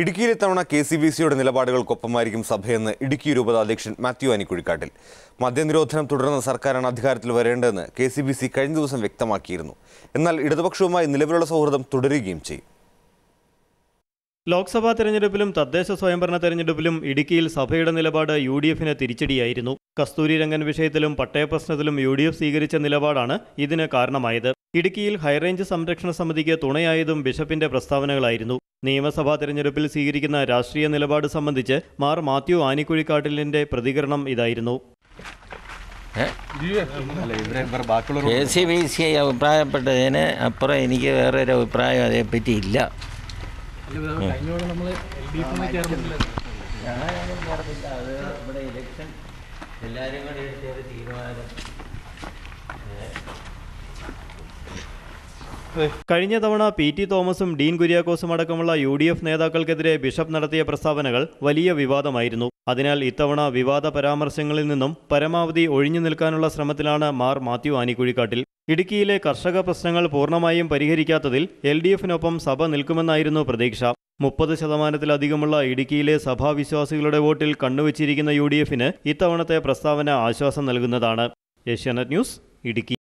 ഇടുക്കിയിൽ ഇത്തവണ K C B സിയുടെ നിലപാടുകൾക്കൊപ്പമായിരിക്കും സഭയെന്ന് ഇടുക്കി രൂപത അധ്യക്ഷൻ മാത്യു ആനിക്കുഴിക്കാട്ടിൽ മദ്യനിരോധനം തുടർന്ന സർക്കാരാണ് അധികാരത്തിൽ വരേണ്ടതെന്ന് കെ സി ബി സി കഴിഞ്ഞ ദിവസം വ്യക്തമാക്കിയിരുന്നു എന്നാൽ ഇടതുപക്ഷവുമായി നിലവിലുള്ള സൗഹൃദം തുടരുകയും ചെയ്യും ലോക്സഭാ തെരഞ്ഞെടുപ്പിലും തദ്ദേശ സ്വയംഭരണ തെരഞ്ഞെടുപ്പിലും ഇടുക്കിയിൽ സഭയുടെ നിലപാട് യു ഡി എഫിന് തിരിച്ചടിയായിരുന്നു കസ്തൂരി രംഗൻ വിഷയത്തിലും പട്ടയപ്രശ്നത്തിലും യു ഡി എഫ് സ്വീകരിച്ച നിലപാടാണ് ഇതിന് കാരണമായത് ഇടുക്കിയിൽ ഹൈറേഞ്ച് സംരക്ഷണ സമിതിക്ക് തുണയായതും ബിഷപ്പിന്റെ പ്രസ്താവനകളായിരുന്നു നിയമസഭാ തെരഞ്ഞെടുപ്പിൽ സ്വീകരിക്കുന്ന രാഷ്ട്രീയ നിലപാട് സംബന്ധിച്ച് മാർ മാത്യു ആനിക്കുഴിക്കാട്ടിലിന്റെ പ്രതികരണം ഇതായിരുന്നു കെ സി ബി സി അഭിപ്രായപ്പെട്ടതിന് അപ്പുറം എനിക്ക് വേറൊരു അഭിപ്രായം അതേപ്പറ്റി ഇല്ല ഞാനങ്ങനെ ചേർന്നില്ല അത് ഇവിടെ ഇലക്ഷൻ എല്ലാവരും കൂടി എടുത്ത ഒരു തീരുമാനം കഴിഞ്ഞ തവണ പി ടി തോമസും ഡീൻ കുര്യാക്കോസും അടക്കമുള്ള യു ഡി എഫ് നേതാക്കൾക്കെതിരെ ബിഷപ്പ് നടത്തിയ പ്രസ്താവനകൾ വലിയ വിവാദമായിരുന്നു അതിനാൽ ഇത്തവണ വിവാദ പരാമർശങ്ങളിൽ നിന്നും പരമാവധി ഒഴിഞ്ഞു നിൽക്കാനുള്ള ശ്രമത്തിലാണ് മാർ മാത്യു ആനിക്കുഴിക്കാട്ടിൽ ഇടുക്കിയിലെ കർഷക പ്രശ്നങ്ങൾ പൂർണ്ണമായും പരിഹരിക്കാത്തതിൽ എൽ ഡി എഫിനൊപ്പം സഭ നിൽക്കുമെന്നായിരുന്നു പ്രതീക്ഷ മുപ്പത് ശതമാനത്തിലധികമുള്ള ഇടുക്കിയിലെ സഭാവിശ്വാസികളുടെ വോട്ടിൽ കണ്ണുവച്ചിരിക്കുന്ന യു ഡി എഫിന് ഇത്തവണത്തെ പ്രസ്താവന ആശ്വാസം നൽകുന്നതാണ് ഏഷ്യാനെറ്റ് ന്യൂസ് ഇടുക്കി